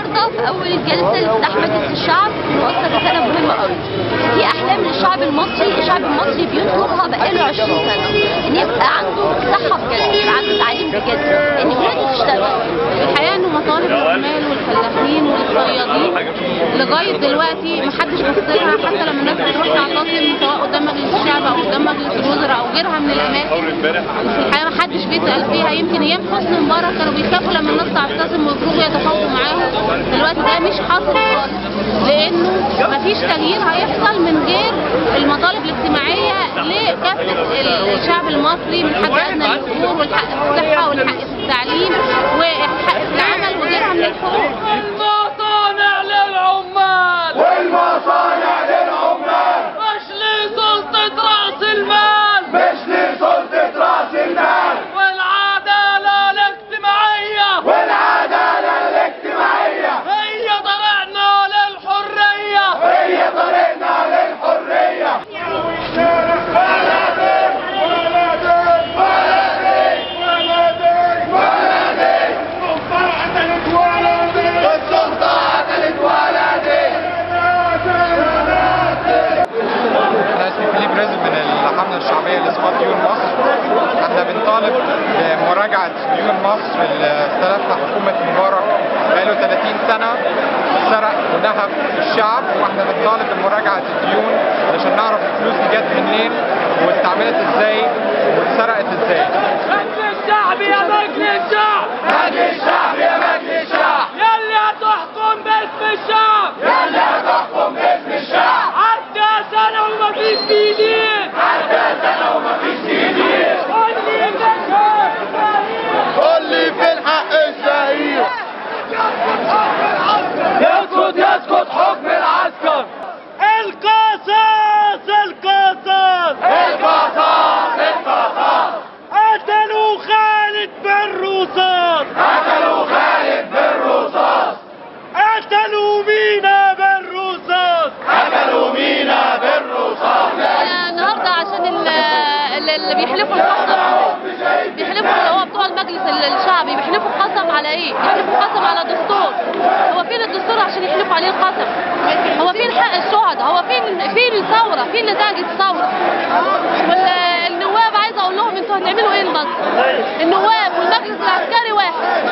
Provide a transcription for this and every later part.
النهارده في اول جلسه لافتتاح مجلس الشعب بنوصل رساله مهمه قوي في احلام للشعب المصري الشعب المصري بيطلبها بقاله 20 سنه ان يبقى عنده صحه بجد يبقى عنده تعليم بجد ان ولاده تشتغل الحقيقه انه مطالب العمال والفلاحين والصيادين لغايه دلوقتي محدش بص لها حتى لما الناس بتروح تعتصم سواء قدام مجلس الشعب او قدام مجلس الوزراء او غيرها من الاماكن في الحقيقه محدش بيسال فيها يمكن ايام حسني مبارك كانوا بيخافوا لما الناس تعتصم ويخرجوا يتفاوضوا معاهم دلوقتي ده مش حاصل خالص لانه مفيش تغيير هيحصل من غير المطالب الاجتماعيه لكافه الشعب المصري من حق ادنى للامور والحق في الصحه والحق في التعليم والحق في العمل وغيرها من الحقوق المصانع للعمال والمصانع للعمال مش لسلطة رأس المال مش لسلطة رأس المال والعدالة الاجتماعية والعدالة الاجتماعية هي طريقنا للحرية هي طريقنا للحرية السلطة قتلت ولدي انا اسمي فيليب رزق من الحمله الشعبيه لاسقاط ديون مصر احنا بنطالب بمراجعه ديون مصر اللي استلفها حكومه مبارك بقاله 30 سنه سرق ونهب الشعب واحنا بنطالب بمراجعه الديون علشان نعرف الفلوس دي جت منين واستعملت ازاي واتسرقت ازاي مجلس الشعب يا مجلس الشعب مجلس الشعب يا مجلس الشعب يلي هتحكم باسم الشعب يلي هتحكم باسم الشعب عدى سنة ومفيش جديد عدى سنة ومفيش جديد قول لي فين قول لي فين حق الشهيد يسكت يسكت حكم العسكر القصاص القصاص القصاص القصاص قتلوا خالد بالرصاص قتلوا خالد بالرصاص قتلوا مينا بالرصاص قتلوا مينا بالرصاص النهارده عشان ال- ال- اللي بيحلفوا القسم بيحلفوا اللي هو بتوع المجلس ال- الشعبي بيحلفوا قسم على ايه؟ بيحلفوا قسم على دستور هو فين الدستور عشان يحلفوا عليه القسم؟ هو فين حق الشهداء؟ هو فين فين الثوره؟ فين نتائج الثوره؟ والنواب عايزه اقول لهم انتوا هتعملوا ايه النصر؟ النواب والمجلس العسكري واحد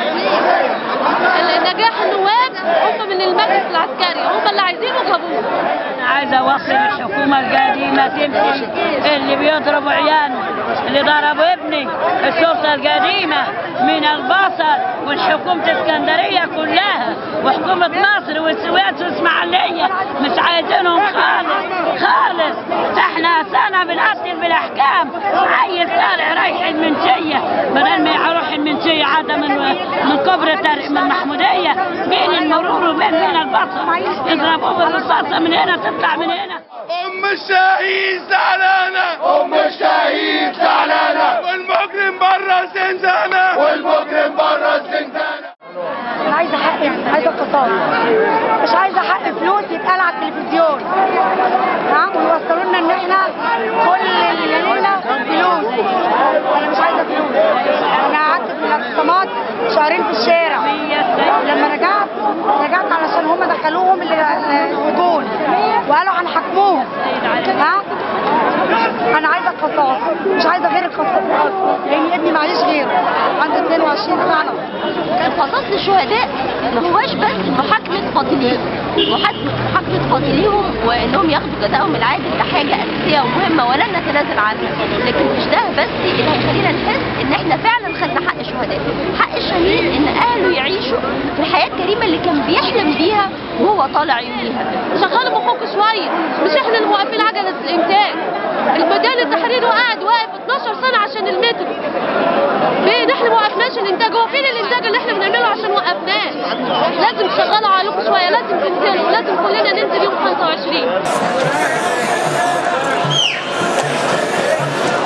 نجاح النواب هم من المجلس العسكري هم اللي عايزينه جابوه أنا عايزة أوصل الحكومة القديمة تمشي اللي بيضربوا عيالنا اللي ضربوا ابني السلطة القديمة من البصر والحكومة اسكندرية كلها وحكومة مصر والسويس والإسماعيلية مش عايزينهم خالص خالص احنا سنة بنقتل بالأحكام عيل طالع رايح المنشية بدل ما يروح المنشية عادة من من كبر طارق من المحمودية بين المرور وبين من البصر يضربوه بالرصاصة من هنا تطلع من هنا ام الشهيد زعلانة ام الشهيد زعلانة والمجرم برا الزنزانة والمجرم برا الزنزانة انا عايزه حقي عايزه اقتصاد مش عايزه حق فلوس يتقال على التلفزيون ها ويوصلوا لنا ان احنا كل اللي لنا فلوس انا مش عايزه فلوس انا قعدت في الاعتصامات شهرين في الشارع لما رجعت رجعت علشان هم دخلوهم ال- السجون وقالوا هنحاكموهم ها انا عايزه القصاص مش عايزه غير القصاص لان ابني معليش غيره عنده 22 سنه القصاص للشهداء ما هواش بس محاكمة قاتليهم محاكمة محاكمة قاتليهم وانهم ياخدوا جزاءهم العادل ده حاجة اساسية ومهمة ولن نتنازل عنها لكن مش ده بس اللي هيخلينا نحس ان احنا فعلا خدنا حق الشهداء حق الشهيد ان اهله يعيشوا في الحياة الكريمة اللي كان بيحلم بيها وهو طالع يوميها شغلوا مخكم شويه مش احنا اللي موقفين عجله الانتاج الميدان التحرير وقعد واقف 12 سنه عشان المترو فين احنا ما وقفناش الانتاج هو فين الانتاج اللي احنا بنعمله عشان وقفناه لازم تشغلوا عليكم شويه لازم تنزلوا لازم كلنا ننزل يوم 25